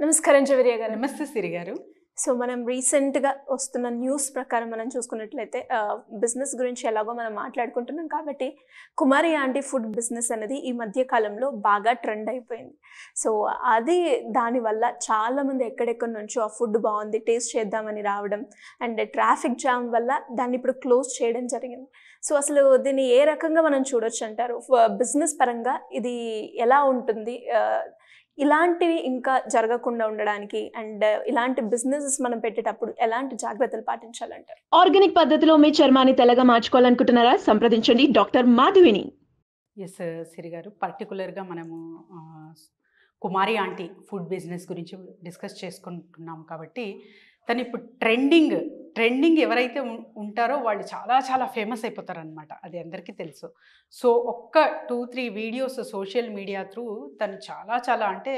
నమస్కారం జవరియా గారు నమస్తే సిరి గారు సో మనం రీసెంట్గా వస్తున్న న్యూస్ ప్రకారం మనం చూసుకున్నట్లయితే బిజినెస్ గురించి ఎలాగో మనం మాట్లాడుకుంటున్నాం కాబట్టి కుమారి ఆంటీ ఫుడ్ బిజినెస్ అనేది ఈ మధ్య కాలంలో బాగా ట్రెండ్ అయిపోయింది సో అది దానివల్ల చాలామంది ఎక్కడెక్కడి నుంచో ఆ ఫుడ్ బాగుంది టేస్ట్ చేద్దామని రావడం అండ్ ట్రాఫిక్ జామ్ వల్ల దాన్ని ఇప్పుడు క్లోజ్ చేయడం జరిగింది సో అసలు దీన్ని ఏ రకంగా మనం చూడొచ్చు అంటారు బిజినెస్ పరంగా ఇది ఎలా ఉంటుంది ఆ, ఇలాంటివి ఇంకా జరగకుండా ఉండడానికి అండ్ ఇలాంటి బిజినెసెస్ మనం పెట్టేటప్పుడు ఎలాంటి జాగ్రత్తలు పాటించాలంటారు ఆర్గానిక్ పద్ధతిలో మీ చర్మాన్ని తెల్లగా మార్చుకోవాలనుకుంటున్నారా సంప్రదించండి డాక్టర్ మాధవిని ఎస్ సిరి గారు పర్టికులర్గా మనము ఆ, కుమారి ఆంటీ ఫుడ్ బిజినెస్ గురించి డిస్కస్ చేసుకుంటున్నాం కాబట్టి తను ఇప్పుడు ట్రెండింగ్ ట్రెండింగ్ ఎవరైతే ఉం- ఉంటారో వాళ్ళు చాలా చాలా ఫేమస్ అయిపోతారనమాట అది అందరికీ తెలుసు సో ఒక్క two three videos social media through తను చాలా చాలా అంటే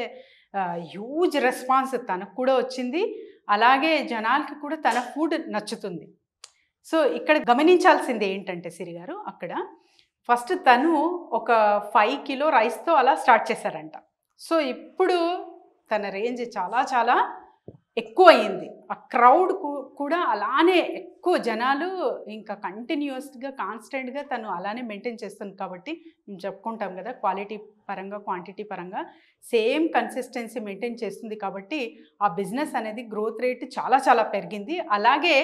హ్యూజ్ రెస్పాన్స్ తనకు కూడా వచ్చింది అలాగే జనాలకి కూడా తన ఫుడ్ నచ్చుతుంది సో ఇక్కడ గమనించాల్సింది ఏంటంటే సిరి గారు అక్కడ ఫస్ట్ తను ఒక ఫైవ్ కిలో రైస్తో అలా స్టార్ట్ చేశారంట సో ఇప్పుడు తన రేంజ్ చాలా చాలా ఎక్కువ అయింది ఆ క్రౌడ్ కూడా అలానే ఎక్కువ జనాలు ఇంకా కంటిన్యూస్గా కాన్స్టెంట్గా తను అలానే మెయింటైన్ చేస్తుంది కాబట్టి మేము చెప్పుకుంటాం కదా క్వాలిటీ పరంగా క్వాంటిటీ పరంగా సేమ్ కన్సిస్టెన్సీ మెయింటైన్ చేస్తుంది కాబట్టి ఆ బిజినెస్ అనేది గ్రోత్ రేట్ చాలా చాలా పెరిగింది అలాగే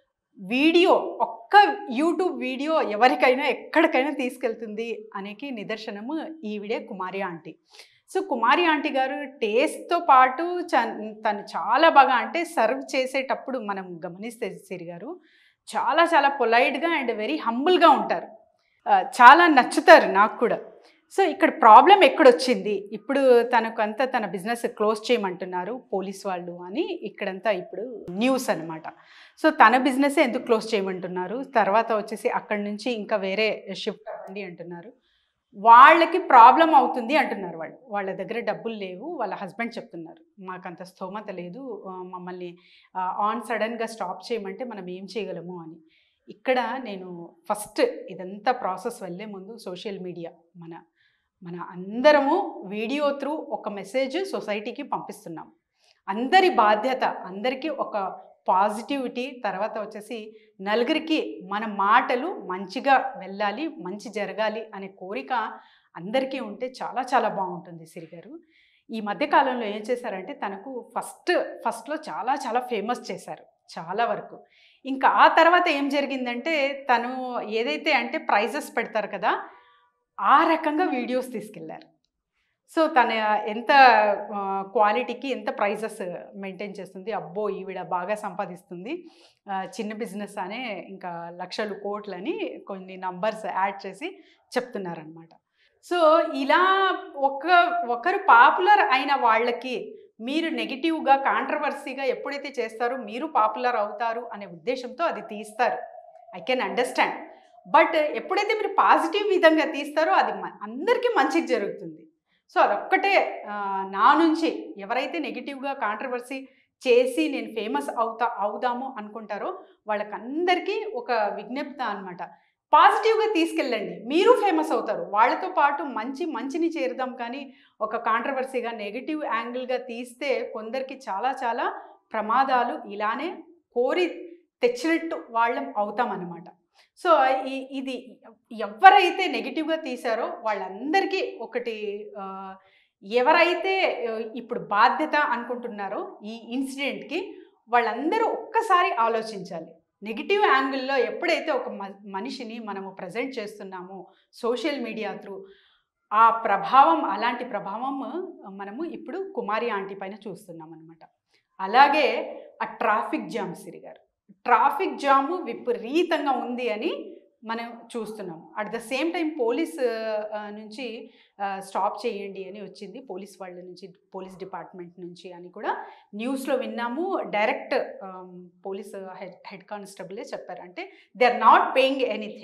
వీడియో ఒక్క యూట్యూబ్ వీడియో ఎవరికైనా ఎక్కడికైనా తీసుకెళ్తుంది అనేకి నిదర్శనము ఈవిడే Kumari aunty so Kumari aunty గారు టేస్ట్తో పాటు చ- తను చాలా బాగా అంటే సర్వ్ చేసేటప్పుడు మనం గమనిస్తే సిరి గారు చాలా చాలా పొలైట్గా అండ్ వెరీ హంబుల్గా ఉంటారు ఆ, చాలా నచ్చుతారు నాకు కూడా సో ఇక్కడ ప్రాబ్లం ఎక్కడొచ్చింది ఇప్పుడు తనకంతా తన బిజినెస్ క్లోజ్ చేయమంటున్నారు పోలీస్ వాళ్ళు అని ఇక్కడంతా ఇప్పుడు న్యూస్ అన్నమాట సో తన బిజినెస్ ఎందుకు క్లోజ్ చేయమంటున్నారు తర్వాత వచ్చేసి అక్కడి నుంచి ఇంకా వేరే షిఫ్ట్ అవ్వండి అంటున్నారు వాళ్ళకి ప్రాబ్లం అవుతుంది అంటున్నారు వాళ్ళు వాళ్ళ దగ్గర డబ్బులు లేవు వాళ్ళ హస్బెండ్ చెప్తున్నారు మాకంత స్తోమత లేదు ఆ, మమ్మల్ని ఆన్ సడన్గా స్టాప్ చేయమంటే మనం ఏం చేయగలము అని ఇక్కడ నేను ఫస్ట్ ఇదంతా ప్రాసెస్ వెళ్ళే ముందు సోషల్ మీడియా మన మన అందరము వీడియో త్రూ ఒక మెసేజ్ సొసైటీకి పంపిస్తున్నాం అందరి బాధ్యత అందరికీ ఒక పాజిటివిటీ తర్వాత వచ్చేసి నలుగురికి మన మాటలు మంచిగా వెళ్ళాలి మంచి జరగాలి అనే కోరిక అందరికీ ఉంటే చాలా చాలా బాగుంటుంది సిరి గారు ఈ మధ్యకాలంలో ఏం చేశారంటే తనకు ఫస్ట్ ఫస్ట్లో చాలా చాలా ఫేమస్ చేశారు చాలా వరకు ఇంకా ఆ తర్వాత ఏం జరిగిందంటే తను ఏదైతే అంటే ప్రైజెస్ పెడతారు కదా ఆ రకంగా వీడియోస్ తీసుకెళ్లారు సో తన ఎంత క్వాలిటీకి ఎంత ప్రైజెస్ మెయింటైన్ చేస్తుంది అబ్బో ఈవిడ బాగా సంపాదిస్తుంది ఆ, చిన్న బిజినెస్ అనే ఇంకా లక్షలు కోట్లని కొన్ని నంబర్స్ యాడ్ చేసి చెప్తున్నారనమాట సో ఇలా ఒక ఒకరు పాపులర్ అయిన వాళ్ళకి మీరు నెగిటివ్గా కాంట్రవర్సీగా ఎప్పుడైతే చేస్తారో మీరు పాపులర్ అవుతారు అనే ఉద్దేశంతో అది తీస్తారు ఐ కెన్ అండర్స్టాండ్ బట్ ఎప్పుడైతే మీరు పాజిటివ్ విధంగా తీస్తారో అది మ- అందరికీ మంచిగా జరుగుతుంది సో అదొక్కటే ఆ, నా నుంచి ఎవరైతే నెగిటివ్గా కాంట్రవర్సీ చేసి నేను ఫేమస్ అవుతా అవుదాము అనుకుంటారో వాళ్ళకందరికీ ఒక విజ్ఞప్త అనమాట పాజిటివ్గా తీసుకెళ్ళండి మీరు ఫేమస్ అవుతారు వాళ్ళతో పాటు మంచి మంచిని చేరుదాం కానీ ఒక కాంట్రవర్సీగా నెగిటివ్ యాంగిల్గా తీస్తే కొందరికి చాలా చాలా ప్రమాదాలు ఇలానే కోరి తెచ్చినట్టు వాళ్ళం అవుతామన్నమాట సో ఈ ఇది ఎవరైతే నెగిటివ్గా తీశారో వాళ్ళందరికీ ఒకటి ఆ, ఎవరైతే ఆ, ఇప్పుడు బాధ్యత అనుకుంటున్నారో ఈ ఇన్సిడెంట్కి వాళ్ళందరూ ఒక్కసారి ఆలోచించాలి నెగిటివ్ యాంగిల్లో ఎప్పుడైతే ఒక మ- మనిషిని మనము ప్రజెంట్ చేస్తున్నామో సోషల్ మీడియా త్రూ ఆ ప్రభావం అలాంటి ప్రభావం మనము ఇప్పుడు కుమారి ఆంటీ పైన చూస్తున్నాం అనమాట అలాగే ఆ ట్రాఫిక్ జామ్ సిరి గారు ట్రాఫిక్ జాము విపరీతంగా ఉంది అని మనం చూస్తున్నాము at the same time police ఆ, నుంచి స్టాప్ చేయండి అని వచ్చింది పోలీస్ వాళ్ళ నుంచి పోలీస్ డిపార్ట్మెంట్ నుంచి అని కూడా న్యూస్లో విన్నాము డైరెక్ట్ పోలీస్ హెడ్ హెడ్ కానిస్టేబులే చెప్పారు అంటే they are not paying anything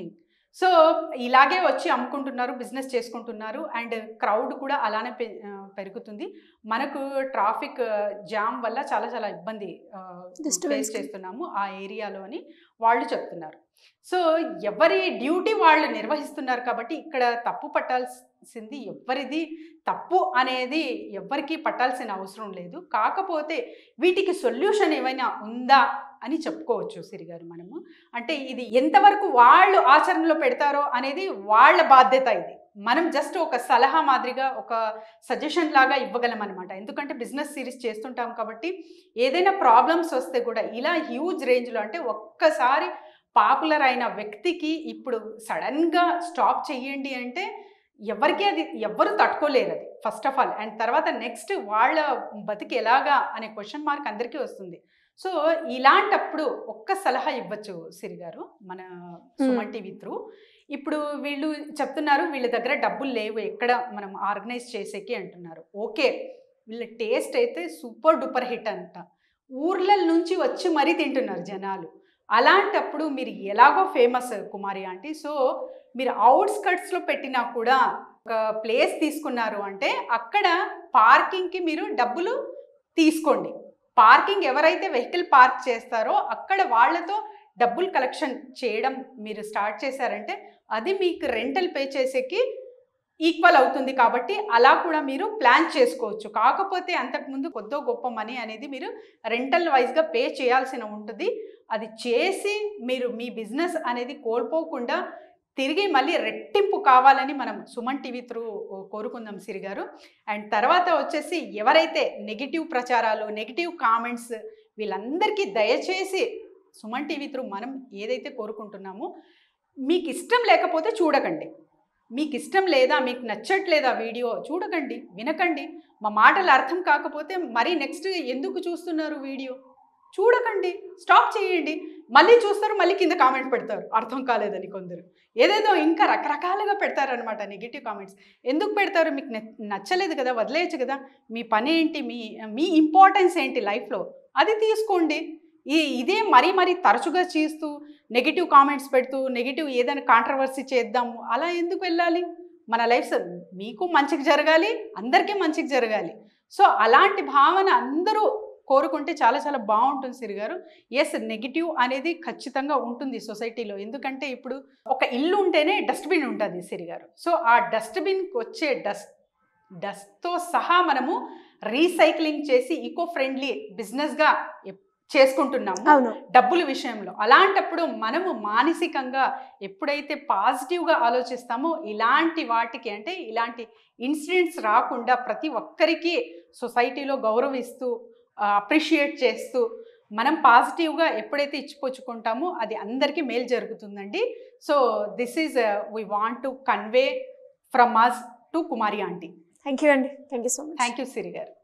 so ఇలాగే వచ్చి అమ్ముకుంటున్నారు బిజినెస్ చేసుకుంటున్నారు అండ్ క్రౌడ్ కూడా అలానే పె- ఆ, పెరుగుతుంది మనకు ట్రాఫిక్ జామ్ వల్ల చాలా చాలా ఇబ్బంది Disturbance ఫేస్ చేస్తున్నాము ఆ ఏరియాలో అని వాళ్ళు చెప్తున్నారు సో ఎవరి డ్యూటీ వాళ్ళు నిర్వహిస్తున్నారు కాబట్టి ఇక్కడ తప్పు పట్టాల్సింది ఎవరిది తప్పు అనేది ఎవరికి పట్టాల్సిన అవసరం లేదు కాకపోతే వీటికి సొల్యూషన్ ఏమైనా ఉందా అని చెప్పుకోవచ్చు సిరిగారు మనము అంటే ఇది ఎంతవరకు వాళ్ళు ఆచరణలో పెడతారో అనేది వాళ్ళ బాధ్యత ఇది మనం జస్ట్ ఒక సలహా మాదిరిగా ఒక సజెషన్ లాగా ఇవ్వగలం అనమాట ఎందుకంటే బిజినెస్ సిరీస్ చేస్తుంటాం కాబట్టి ఏదైనా ప్రాబ్లమ్స్ వస్తే కూడా ఇలా హ్యూజ్ రేంజ్లో అంటే ఒక్కసారి పాపులర్ అయిన వ్యక్తికి ఇప్పుడు సడన్గా స్టాప్ చెయ్యండి అంటే ఎవరికి అది ఎవ్వరు తట్టుకోలేరు అది ఫస్ట్ ఆఫ్ ఆల్ అండ్ తర్వాత నెక్స్ట్ వాళ్ళ బతికి ఎలాగా అనే క్వశ్చన్ మార్క్ అందరికీ వస్తుంది సో ఇలాంటప్పుడు ఒక్క సలహా ఇవ్వచ్చు సిరి గారు మన సుమన్ టీవీ త్రూ ఇప్పుడు వీళ్ళు చెప్తున్నారు వీళ్ళ దగ్గర డబ్బులు లేవు ఎక్కడ మనం ఆర్గనైజ్ చేసేకి అంటున్నారు ఓకే వీళ్ళ టేస్ట్ అయితే సూపర్ డూపర్ హిట్ అంట ఊర్ల నుంచి వచ్చి మరీ తింటున్నారు జనాలు అలాంటప్పుడు మీరు ఎలాగో ఫేమస్ కుమారి ఆంటీ సో మీరు అవుట్స్కట్స్లో పెట్టినా కూడా ఒక ప్లేస్ తీసుకున్నారు అంటే అక్కడ పార్కింగ్కి మీరు డబ్బులు తీసుకోండి పార్కింగ్ ఎవరైతే వెహికల్ పార్క్ చేస్తారో అక్కడ వాళ్ళతో డబ్బులు కలెక్షన్ చేయడం మీరు స్టార్ట్ చేశారంటే అది మీకు రెంటల్ పే చేసేకి ఈక్వల్ అవుతుంది కాబట్టి అలా కూడా మీరు ప్లాన్ చేసుకోవచ్చు కాకపోతే అంతకుముందు కొద్దో గొప్ప మనీ అనేది మీరు రెంటల్ వైజ్గా పే చేయాల్సిన ఉంటుంది అది చేసి మీరు మీ బిజినెస్ అనేది కోల్పోకుండా తిరిగి మళ్ళీ రెట్టింపు కావాలని మనం సుమన్ టీవీ త్రూ కోరుకుందాం సిరి గారు అండ్ తర్వాత వచ్చేసి ఎవరైతే నెగిటివ్ ప్రచారాలు నెగిటివ్ కామెంట్స్ వీళ్ళందరికీ దయచేసి సుమన్ టీవీ త్రూ మనం ఏదైతే కోరుకుంటున్నామో మీకు ఇష్టం లేకపోతే చూడకండి మీకు ఇష్టం లేదా మీకు నచ్చట్లేదా వీడియో చూడకండి వినకండి మా మాటలు అర్థం కాకపోతే మరీ నెక్స్ట్ ఎందుకు చూస్తున్నారు వీడియో చూడకండి స్టాప్ చేయండి మళ్ళీ చూస్తారు మళ్ళీ కింద కామెంట్ పెడతారు అర్థం కాలేదని కొందరు ఏదేదో ఇంకా రకరకాలుగా పెడతారనమాట నెగిటివ్ కామెంట్స్ ఎందుకు పెడతారు మీకు నచ్చ- నచ్చలేదు కదా వదిలేయచ్చు కదా మీ పని ఏంటి మీ మీ ఇంపార్టెన్స్ ఏంటి లైఫ్లో అది తీసుకోండి ఈ ఇదే మరీ మరీ తరచుగా చేస్తూ నెగిటివ్ కామెంట్స్ పెడుతూ నెగిటివ్ ఏదైనా కాంట్రవర్సీ చేద్దాము అలా ఎందుకు వెళ్ళాలి మన లైఫ్ మీకు మంచికి జరగాలి అందరికీ మంచికి జరగాలి సో అలాంటి భావన అందరూ కోరుకుంటే చాలా చాలా బాగుంటుంది సిరి గారు ఎస్ నెగిటివ్ అనేది ఖచ్చితంగా ఉంటుంది సొసైటీలో ఎందుకంటే ఇప్పుడు ఒక ఇల్లు ఉంటేనే డస్ట్బిన్ ఉంటుంది సిరి గారు సో ఆ డస్ట్బిన్కి వచ్చే డస్ట్ డస్ట్తో సహా మనము రీసైక్లింగ్ చేసి ఈకో ఫ్రెండ్లీ బిజినెస్గా చేసుకుంటున్నాము అవును డబ్బుల విషయంలో అలాంటప్పుడు మనము మానసికంగా ఎప్పుడైతే పాజిటివ్గా ఆలోచిస్తామో ఇలాంటి వాటికి అంటే ఇలాంటి ఇన్సిడెంట్స్ రాకుండా ప్రతి ఒక్కరికి సొసైటీలో గౌరవిస్తూ అప్రిషియేట్ చేస్తూ మనం పాజిటివ్గా ఎప్పుడైతే ఇచ్చిపుచ్చుకుంటామో అది అందరికీ మేలు జరుగుతుందండి so this is we want to convey from us to Kumari aunty thank you అండి thank you so much thank you Siri గారు